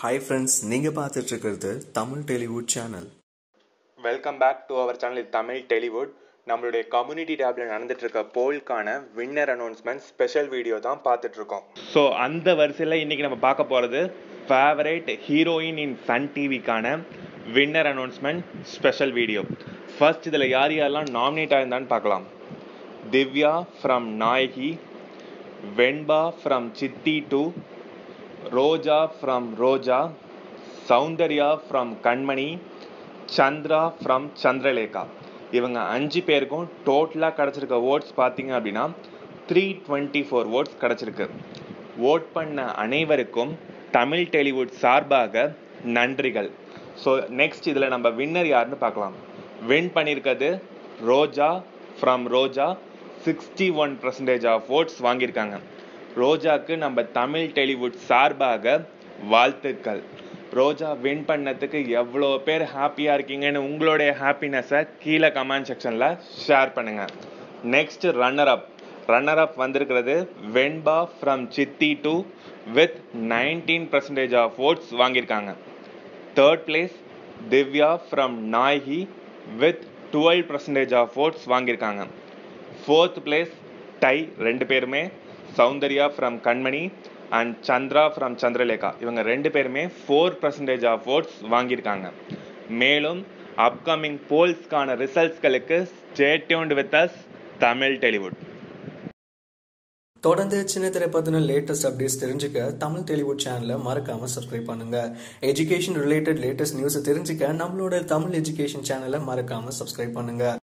hi friends நீங்கள் பார்த்துட்டு இருக்கிறது Tamil Telewood channel welcome back to our channel Tamil Telewood நம்மளுடைய கம்யூனிட்டி டேப்ல நடந்துட்டு இருக்க போல்க்கான வின்னர் அனௌன்ஸ்மெண்ட் ஸ்பெஷல் வீடியோ தான் பார்த்துட்டு இருக்கோம் ஸோ அந்த வரிசையில் இன்னைக்கு நம்ம பார்க்க போகிறது ஃபேவரேட் ஹீரோயின் இன் சன் டிவிக்கான winner announcement special video first இதில் யார் யாரெல்லாம் நாமினேட் ஆயிருந்தான்னு பார்க்கலாம் Divya from Nayagi Venba from Chithi two Roja from Roja Soundarya from Kanmani Chandra from Chandralekha இவங்க அஞ்சு பேருக்கும் டோட்டலாக கிடச்சிருக்க ஓட்ஸ் பார்த்தீங்க அப்படின்னா த்ரீ டுவெண்ட்டி ஃபோர் ஓட்ஸ் கிடச்சிருக்கு ஓட் பண்ண அனைவருக்கும் தமிழ் டெலிவுட் சார்பாக நன்றிகள் ஸோ நெக்ஸ்ட் இதில் நம்ம வின்னர் யாருன்னு பார்க்கலாம் வின் பண்ணியிருக்கிறது Roja from Roja sixty one percentage of votes வாங்கியிருக்காங்க ரோஜாக்கு நம்ம தமிழ் டெலிவுட் சார்பாக வாழ்த்துக்கள் ரோஜா வின் பண்ணதுக்கு எவ்வளோ பேர் ஹாப்பியாக இருக்கீங்கன்னு உங்களுடைய ஹாப்பினஸை கீழே கமெண்ட் செக்ஷனில் ஷேர் பண்ணுங்கள் next runner up runner up வந்திருக்கிறது Venba from Chithi two with nineteen percentage of votes வாங்கியிருக்காங்க third place Divya from Nayagi with twelve percentage of votes வாங்கியிருக்காங்க ஃபோர்த் பிளேஸ் டை ரெண்டு பேருமே Soundarya from Kanmani and Chandra from Chandralekha இவங்க ரெண்டு பேருமே ஃபோர் பர்சன்டேஜ் ஆஃப் ஓட்ஸ் வாங்கியிருக்காங்க மேலும் அப்கமிங் போல்ஸ்க்கான ரிசல்ட்ஸ்களுக்கு stay tuned with us Tamil Telewood தொடர்ந்து சின்ன திரை பற்றின லேட்டஸ்ட் அப்டேட்ஸ் தெரிஞ்சுக்க தமிழ் டெலிவுட் சேனலை மறக்காம சப்ஸ்கிரைப் பண்ணுங்க எஜுகேஷன் ரிலேட்டட் லேட்டஸ்ட் நியூஸை தெரிஞ்சுக்க நம்மளோட தமிழ் எஜுகேஷன் சேனலை மறக்காம சப்ஸ்கிரைப் பண்ணுங்க